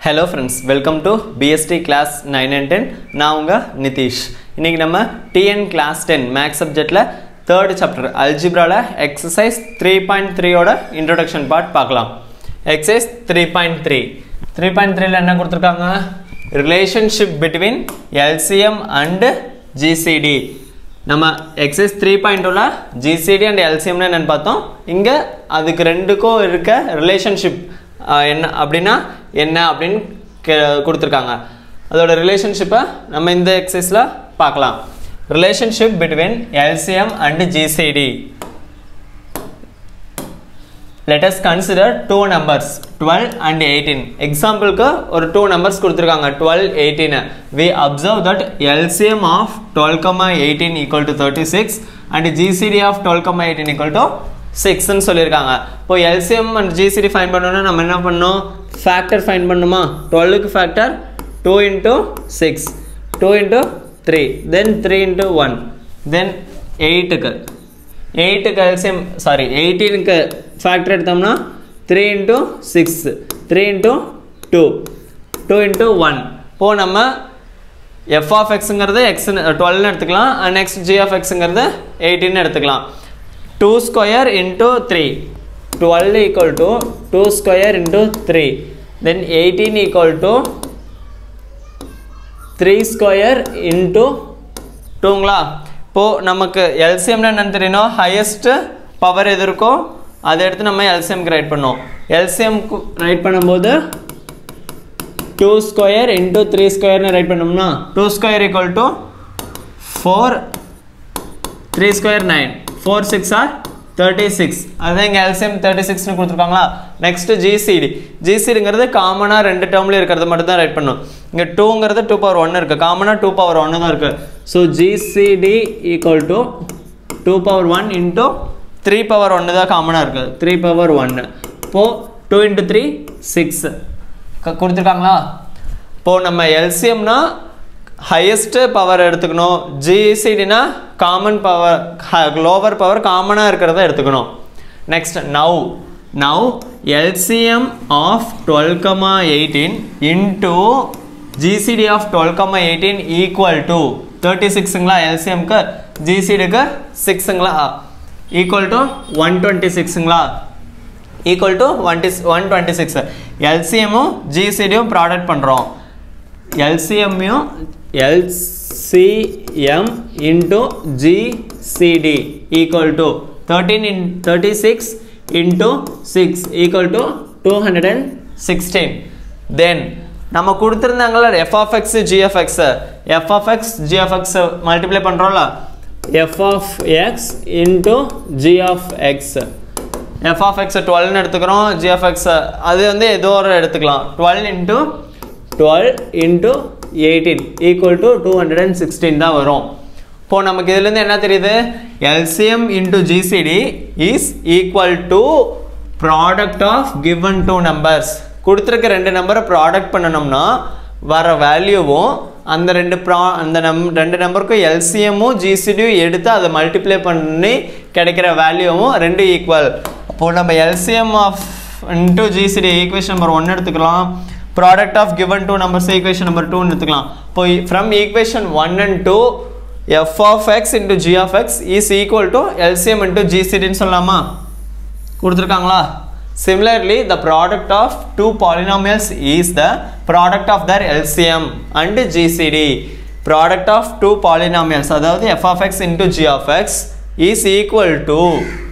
hello friends welcome to PST class nine and ten நான் உங்கள் நிதிஷ் இன்றைக்கி நம்ம டிஎன் கிளாஸ் டென் மேக்ஸ் சப்ஜெக்டில் தேர்ட் சாப்டர் அல்ஜிப்ராவில் எக்ஸசைஸ் த்ரீ பாயிண்ட் த்ரீயோட இன்ட்ரொடக்ஷன் பார்ட் பார்க்கலாம் exercise three point three three point த்ரீல என்ன கொடுத்துருக்காங்க relationship between LCM and GCD நம்ம எக்ஸைஸ் த்ரீ பாயிண்ட் டூவில் ஜிசிடி அண்ட் எல்சிஎம்னு என்னென்னு பார்த்தோம் இங்கே அதுக்கு ரெண்டுக்கும் இருக்க ரிலேஷன்ஷிப் என்ன அப்படின்னா என்ன அப்படின்னு கே கொடுத்துருக்காங்க அதோட ரிலேஷன்ஷிப்பை நம்ம இந்த எக்ஸசைஸில் பார்க்கலாம் relationship between LCM and GCD let us consider two numbers 12 and 18 எக்ஸாம்பிளுக்கு ஒரு டூ நம்பர்ஸ் கொடுத்துருக்காங்க 12 18 we observe that LCM of 12 comma 18 equal to 36 and GCD of 12 comma 18 equal to 6 ன்னு சொல்லியிருக்காங்க இப்போ LCM and GCD ஃபைன் பண்ணணும்னா நம்ம என்ன பண்ணோம் ஃபேக்டர் ஃபைன் பண்ணுமா 12க்கு factor 2 into 6 2 into 3 then 3 into 1 then 8க்கு எயிட்டுக்கு எல்சிஎம் சாரி எயிட்டீனுக்கு ஃபேக்டர் எடுத்தோம்னா three into six three into two two into one இப்போது நம்ம எஃப் ஆஃப் எக்ஸுங்கிறது எக்ஸ்னு டுவெல்னு எடுத்துக்கலாம் அண்ட் நெக்ஸ்ட் ஜி ஆஃப் எக்ஸுங்கிறது எயிட்டின்னு எடுத்துக்கலாம் two square into three twelve equal to two square into three then eighteen equal to three square into டூங்களா இப்போது நமக்கு எல்சிஎம்னா என்னென்னு தெரியணும் ஹையஸ்ட்டு பவர் எது இருக்கோ அதை எடுத்து நம்ம எல்சிஎம்க்கு ரைட் பண்ணோம் எல்சிஎம்க்கு ரைட் பண்ணும்போது டூ ஸ்கொயர் இன்டூ த்ரீ ஸ்கொயர்னு ரைட் பண்ணோம்னா two square equal to four three square nine four six or thirty six அதுதான் இங்கே எல்சிஎம் தேர்ட்டி சிக்ஸ்னு கொடுத்துருக்காங்களா நெக்ஸ்ட்டு ஜிசிடி ஜிசிடிங்கிறது காமனாக ரெண்டு டேர்ம்லேயும் இருக்கிறது மட்டும் தான் ரைட் பண்ணும் இங்கே டூங்கிறது டூ பவர் ஒன்று இருக்குது காமனாக டூ பவர் ஒன்று தான் இருக்குது so GCD equal to two power one into three power ஒன்று தான் காமனாக இருக்குது த்ரீ பவர் ஒன்று இப்போது டூ இன்ட்டு த்ரீ சிக்ஸ் கொடுத்துருக்காங்களா இப்போது நம்ம எல்சிஎம்னா ஹையஸ்ட்டு பவர் எடுத்துக்கணும் ஜிசிடினா காமன் பவர் லோவர் பவர் காமனாக இருக்கிறத எடுத்துக்கணும் next now now LCM of twelve comma eighteen into GCD of twelve comma eighteen equal to thirty சிக்ஸுங்களா எல்சிஎம்க்கு ஜிசிடிக்கு சிக்ஸுங்களா ஈக்குவல் டு ஒன் டுவெண்ட்டி சிக்ஸுங்களா ஈக்குவல் டு ஒன் டி ஒன் டுவெண்ட்டி சிக்ஸ் எல்சிஎம்மும் ஜிசிடியும் ப்ராடக்ட் பண்ணுறோம் எல்சிஎம்மையும் LCM into GCD equal to thirteen in thirty six into six equal to two hundred and sixteen then நம்ம கொடுத்துருந்தாங்கள F of X GFX F of X GFX multiply பண்ணுறோம்ல F of X into G of X F of X டுவெல்னு எடுத்துக்கிறோம் G of X அது வந்து ஏதோ ஒரு எடுத்துக்கலாம் twelve into twelve into eighteen equal to two hundred and sixteen தான் வரும் இப்போது நமக்கு இதுலேருந்து என்ன தெரியுது LCM into GCD is equal to product of given two numbers கொடுத்துருக்க ரெண்டு நம்பரை ப்ராடக்ட் பண்ணணும்னா வர வேல்யூவும் அந்த ரெண்டு ப்ரா அந்த நம் ரெண்டு நம்பருக்கும் எல்சிஎம்மும் ஜிசிடியும் எடுத்து அதை மல்டிப்ளை பண்ணி கிடைக்கிற வேல்யூவும் ரெண்டு ஈக்குவல் இப்போது நம்ம LCM of into GCD equation number ஒன்று எடுத்துக்கலாம் product of given two numbers equation number டூன்னு எடுத்துக்கலாம் இப்போ from equation one and two F of X into G of X is equal to LCM into ஜிசிடின்னு சொல்லலாமா கொடுத்துருக்காங்களா similarly the product of two polynomials is the product of their LCM and GCD product of two polynomials அதாவது F of X into G of X is equal to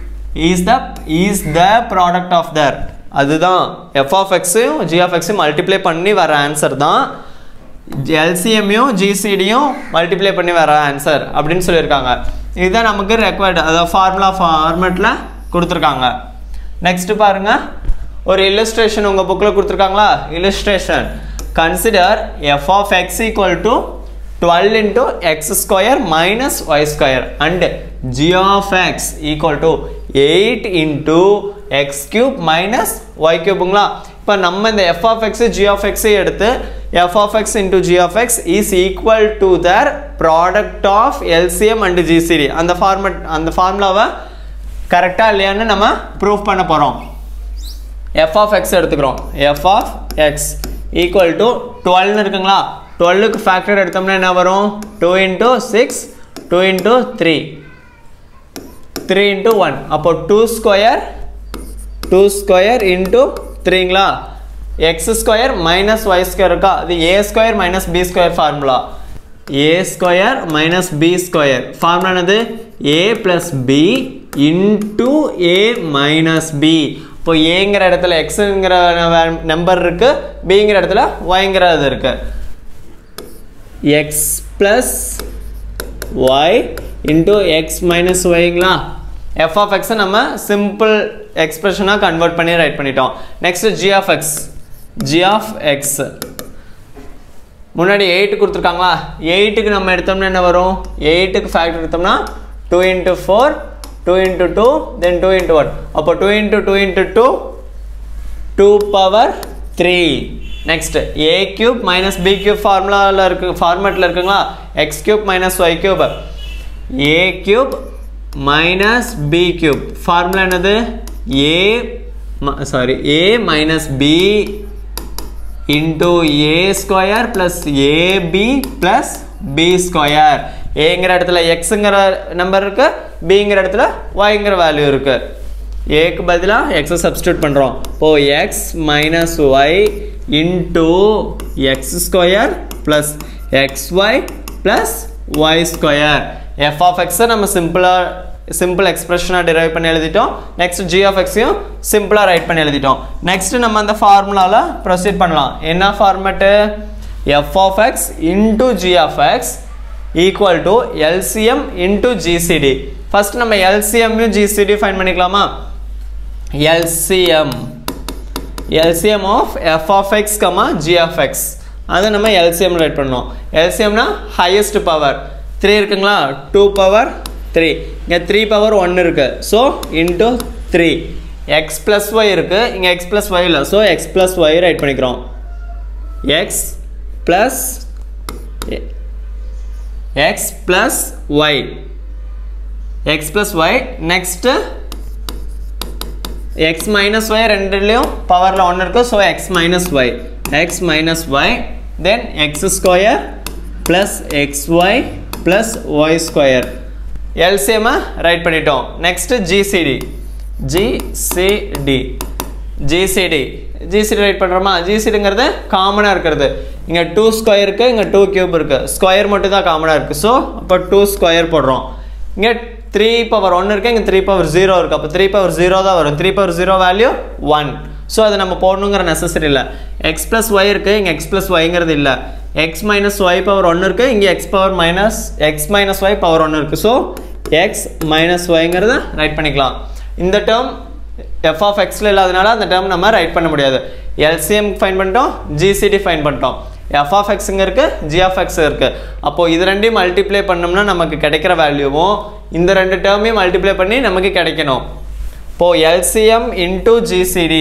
is the is the product of the அதுதான் f of எக்ஸையும் g of எக்ஸையும் multiply பண்ணி வர answer தான் எல்சிஎம்மையும் ஜிசிடியும் multiply பண்ணி வர answer அப்படின்னு சொல்லியிருக்காங்க இதுதான் நமக்கு ரெக்வயர்டு அதாவது ஃபார்முலா ஃபார்மெட்டில் கொடுத்துருக்காங்க நெக்ஸ்ட் பாருங்க ஒரு இல்லஸ்ட்ரேஷன் உங்கள் புக்கில் கொடுத்துருக்காங்களா illustration consider f of x equal to twelve into x square minus y square and g of x equal to eight into x cube minus y கியூப்புங்களா இப்போ நம்ம இந்த f of x g of எக்ஸை எடுத்து f of X into G of X is equal to the product of LCM and GCD அந்த format அந்த ஃபார்முலாவை கரெக்டாக இல்லையான்னு நம்ம ப்ரூவ் பண்ண போகிறோம் எஃப் ஆஃப் எக்ஸ் எடுத்துக்கிறோம் f of x equal to டுவெல்னு இருக்குங்களா டுவெல்லுக்கு ஃபேக்டர் எடுத்தோம்னா என்ன வரும் two into six two into three three into one அப்போ two square two square into த்ரீங்களா x square minus y square இருக்கா அது a square minus b square formula a square minus b square formula என்னது a plus b into a minus b இப்போ ஏங்கிற இடத்துல எக்ஸுங்கிற number இருக்கு பிங்கிற இடத்துல ஒய்ங்கிறது இருக்கு x plus y into x minus ஒய்ங்களா எஃப் ஆஃப் எக்ஸை நம்ம சிம்பிள் எக்ஸ்பிரஷனாக கன்வெர்ட் பண்ணி ரைட் பண்ணிட்டோம் next G of x g of x முன்னாடி எயிட் கொடுத்துருக்காங்களா எயிட்டுக்கு நம்ம எடுத்தோம்னா என்ன வரும் எயிட்டுக்கு ஃபேக்டர் எடுத்தோம்னா two into four two into two then two into one அப்போ two into two into two two power three next a cube minus b cube ஃபார்முலாவில் இருக்கு ஃபார்மேட்டில் இருக்குங்களா x cube minus y cube a cube minus b cube formula என்னது a sorry a minus b into a square plus a b plus b square ஏங்கிற இடத்துல எக்ஸுங்கிற number இருக்கு பிங்கிற இடத்துல ஒய்ங்கிற வேல்யூ இருக்கு ஏக்கு பதிலாக எக்ஸை சப்ஸ்டியூட் பண்ணுறோம் இப்போ x minus y into x square plus x y plus y square f of எக்ஸை நம்ம சிம்பிளாக சிம்பிள் எக்ஸ்பிரஷனாக டிரைவ் பண்ணி எழுதிட்டோம் நெக்ஸ்ட் ஜி ஆஃப் எக்ஸையும் சிம்பிளாக ரைட் பண்ணி எழுதிட்டோம் நெக்ஸ்ட் நம்ம அந்த ஃபார்முலாவில் ப்ரொசீட் பண்ணலாம் என்ன format f of x into g of x equal to LCM into GCD first நம்ம எல்சிஎம்மையும் ஜிசிடி ஃபைன் பண்ணிக்கலாமா LCM LCM of f of x comma g of x அதை நம்ம எல்சிஎம் ரைட் பண்ணோம் எல்சிஎம்னா ஹையஸ்ட் பவர் த்ரீ இருக்குங்களா two power three இங்கே three power ஒன்று இருக்குது so into three x plus y இருக்குது இங்கே எக்ஸ் ப்ளஸ் ஒய் இல்லை so x plus y right பண்ணிக்கிறோம் X plus x plus y x plus y next x minus y ரெண்டுலேயும் பவரில் ஒன்று இருக்குது so x minus y x minus y then x square plus x y plus y square எல்சிஎம்மை right பண்ணிட்டோம் next GCD GCD GCD GCD right பண்ணுறோமா ஜிசிடிங்கிறது காமனாக இருக்கிறது இங்கே டூ ஸ்கொயருக்கு இங்கே டூ கியூப் இருக்குது ஸ்கொயர் மட்டும் தான் காமனாக இருக்குது ஸோ அப்போ டூ ஸ்கொயர் போடுறோம் இங்கே த்ரீ பவர் ஒன்று இருக்குது இங்கே த்ரீ பவர் ஜீரோ இருக்குது அப்போ த்ரீ பவர் ஜீரோ தான் வரும் three power zero value one so அதை நம்ம போடணுங்கிற நெசசரி இல்லை எக்ஸ் ப்ளஸ் ஒய் இருக்குது இங்கே எக்ஸ் ப்ளஸ் ஒய்ங்கிறது இல்லை எக்ஸ் மைனஸ் ஒய் பவர் ஒன்று இருக்குது இங்கே x power minus x minus y power ஒன்று இருக்குது ஸோ எக்ஸ் மைனஸ் ஒய்ங்கிறத ரைட் பண்ணிக்கலாம் இந்த டேர்ம் எஃப் ஆஃப் எக்ஸில் இல்லாதனால அந்த டேர்ம் நம்ம ரைட் பண்ண முடியாது எல்சிஎம் ஃபைன் பண்ணிட்டோம் ஜிசிடி ஃபைன் பண்ணிட்டோம் எஃப் ஆஃப் எக்ஸுங்க இருக்குது ஜி ஆஃப் எக்ஸ் இருக்குது அப்போது இது ரெண்டையும் மல்டிப்ளை பண்ணோம்னா நமக்கு கிடைக்கிற வேல்யூவும் இந்த ரெண்டு டேர்மையும் மல்டிப்ளை பண்ணி நமக்கு கிடைக்கணும் இப்போது LCM into GCD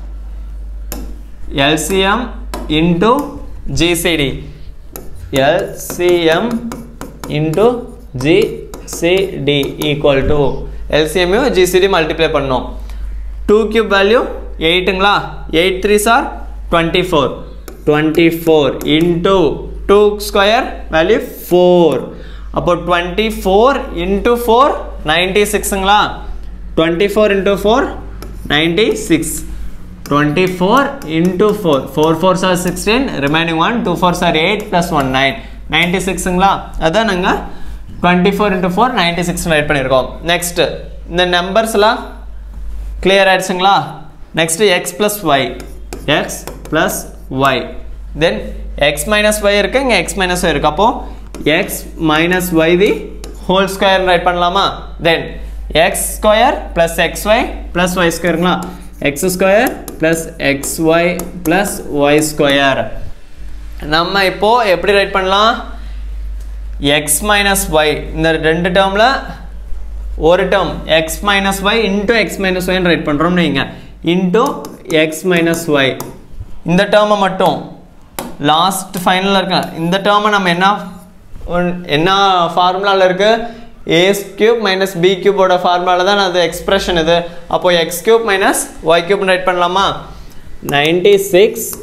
LCM into GCD LCM into GCD equal to எல்சிஎம்மையும் ஜிசிடி மல்டிப்ளை பண்ணோம் டூ கியூப் வேல்யூ எயிட்டுங்களா eight three sir twenty four twenty four into two square value four அப்போ twenty four into four ninety சிக்ஸுங்களா twenty four into four ninety six twenty four into four four four sir sixteen remaining one two four sir eight plus one nine ninety சிக்ஸுங்களா அதான் நாங்கள் twenty four into four ninety six right பண்ணியிருக்கோம் next இந்த நம்பர்ஸ்லாம் clear ஆயிடுச்சுங்களா next x plus y x plus y then x minus y இருக்குது இங்கே x minus y இருக்குது அப்போது x minus y the whole square right பண்ணலாமா then x square plus x y plus y ஸ்கொயருங்களா x square plus x y plus y square நம்ம இப்போது எப்படி right பண்ணலாம் எக்ஸ் மைனஸ் ஒய் இந்த ரெண்டு டேர்மில் ஒரு term x minus y into x minus ஒய்னு ரைட் பண்ணுறோம்னு வைங்க இன்டூ எக்ஸ் மைனஸ் ஒய் இந்த டேர்மை மட்டும் லாஸ்ட் ஃபைனலில் இருக்க இந்த டேர்மை நம்ம என்ன ஒன்- என்ன ஃபார்முலாவில் இருக்குது ஏ கியூப் மைனஸ் பி கியூபோட ஃபார்முலாவில் தான் அது எக்ஸ்பிரஷன் இது அப்போது எக்ஸ் கியூப் மைனஸ் ஒய் கியூப்னு ரைட் பண்ணலாமா நைன்டி சிக்ஸ்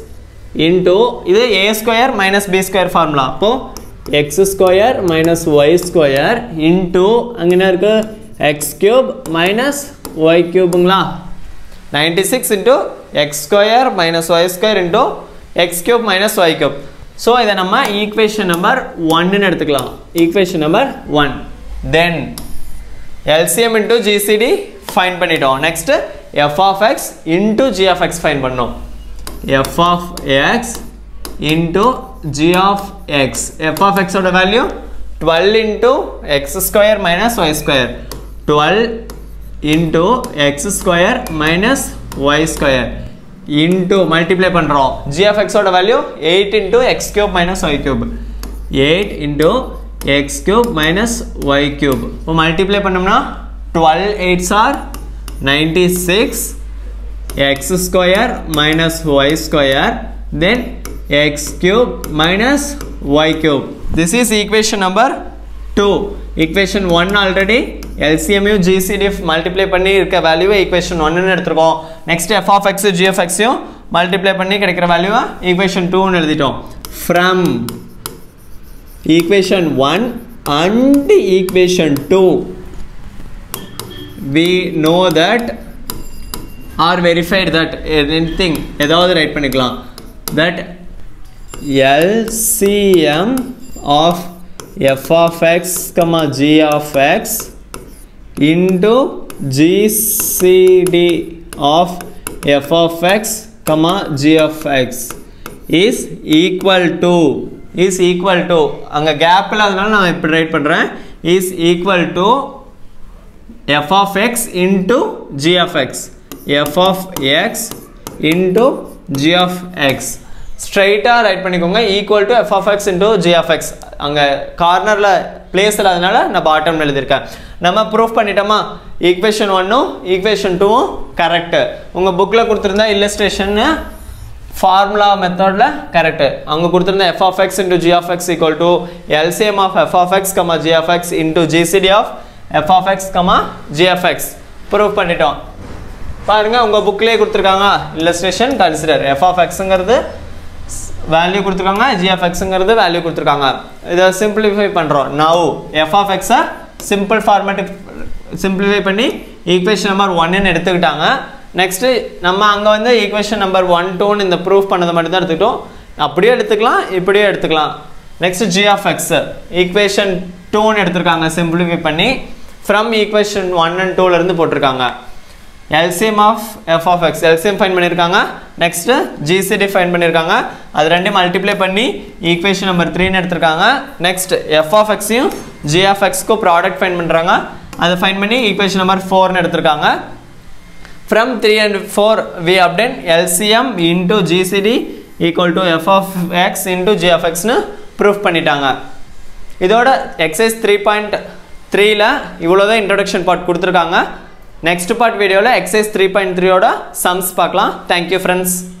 இன்டூ இது a square minus b square formula அப்போ x square minus y square into அங்கே என்ன இருக்கு எக்ஸ் கியூப் மைனஸ் ஒய் கியூபுங்களா ninety six into x square minus y square into x cube minus y cube so இதை நம்ம equation number ஒன்னு எடுத்துக்கலாம் equation number one then LCM into GCD find பண்ணிட்டோம் next f of x into g of x find பண்ணோம் f of x into g of X F of எக்ஸோட value twelve into x square minus y square twelve into x square minus y square into multiply பண்ணுறோம் g of எக்ஸோட value eight into x cube minus y cube eight into x cube minus y cube இப்போ multiply பண்ணோம்னா twelve eights are ninety six x square minus y square then x cube minus y cube this is equation number two equation one already LCM ஜிசிடிஎஃப் multiply பண்ணி இருக்க வேல்யூவை equation ஒன்னு எடுத்திருக்கோம் next f of x g of எக்ஸையும் multiply பண்ணி கிடைக்கிற வேல்யூவை ஈக்குவேஷன் டூன்னு எழுதிட்டோம் from equation 1 and equation 2 we know that or verified that anything ஏதாவது ரைட் பண்ணிக்கலாம் that LCM of f of x comma g of x into GCD of f of x comma g of x is equal to is equal to அங்கே கேப்பில் அதனால நான் இப்படி right பண்ணுறேன் is equal to f of x into g of X F of x into g of x ஸ்ட்ரைட்டாக right பண்ணிக்கோங்க equal to f of x into g of x அங்கே கார்னரில் பிளேஸ் இல்லாதனால நான் பாட்டம் எழுதியிருக்கேன் நம்ம ப்ரூஃப் பண்ணிட்டோமா ஈக்குவேஷன் ஒன்னும் ஈக்குவேஷன் டூவும் கரெக்டு உங்கள் புக்கில் கொடுத்துருந்தா இல்லஸ்ட்ரேஷன்னு ஃபார்முலா மெத்தடில் கரெக்டு அங்கே கொடுத்துருந்த f of x into g of x equal to LCM of f of x comma g of x into GCD of f of x comma g of x prove பண்ணிட்டோம் பாருங்க உங்கள் புக்லேயே கொடுத்துருக்காங்க illustration consider f of எக்ஸுங்கிறது value கொடுத்துருக்காங்க g of எக்ஸுங்கிறது value கொடுத்துருக்காங்க இதை சிம்பிளிஃபை பண்ணுறோம் நவ் எஃப் ஆஃப் எக்ஸை சிம்பிள் ஃபார்மேட்டிக் சிம்பிளிஃபை பண்ணி ஈக்குவேஷன் நம்பர் ஒன்னு எடுத்துக்கிட்டாங்க நெக்ஸ்ட்டு நம்ம அங்கே வந்து ஈக்குவேஷன் நம்பர் ஒன் டூன்னு இந்த ப்ரூஃப் பண்ணதை மட்டும் தான் எடுத்துக்கிட்டோம் அப்படியே எடுத்துக்கலாம் இப்படியே எடுத்துக்கலாம் next G of x equation டூன்னு எடுத்திருக்காங்க சிம்பிளிஃபை பண்ணி ஃப்ரம் ஈக்குவேஷன் ஒன் அண்ட் டூலேருந்து போட்டிருக்காங்க LCM of f of x LCM find பண்ணியிருக்காங்க நெக்ஸ்ட்டு ஜிசிடி ஃபைன் பண்ணியிருக்காங்க அது ரெண்டையும் மல்டிப்ளை பண்ணி ஈக்குவேஷன் நம்பர் த்ரீன்னு எடுத்திருக்காங்க நெக்ஸ்ட் எஃப் ஆஃப் எக்ஸையும் ஜி ஆஃப் எக்ஸ்க்கும் ப்ராடக்ட் ஃபைன் பண்ணுறாங்க அதை ஃபைன் பண்ணி ஈக்குவேஷன் நம்பர் ஃபோர்னு எடுத்திருக்காங்க from 3 and 4 we obtain LCM into GCD equal to f of x into g of x னு ப்ரூஃப் பண்ணிட்டாங்க இதோட எக்ஸைஸ் த்ரீ பாயிண்ட் த்ரீல இவ்வளோதான் இன்ட்ரடக்ஷன் பார்ட் கொடுத்துருக்காங்க நெக்ஸ்ட் பார்ட் வீடியோவில் எக்ஸைஸ் த்ரீ பாயிண்ட் த்ரீயோட சம்ஸ் பார்க்கலாம் தேங்க்யூ ஃப்ரெண்ட்ஸ்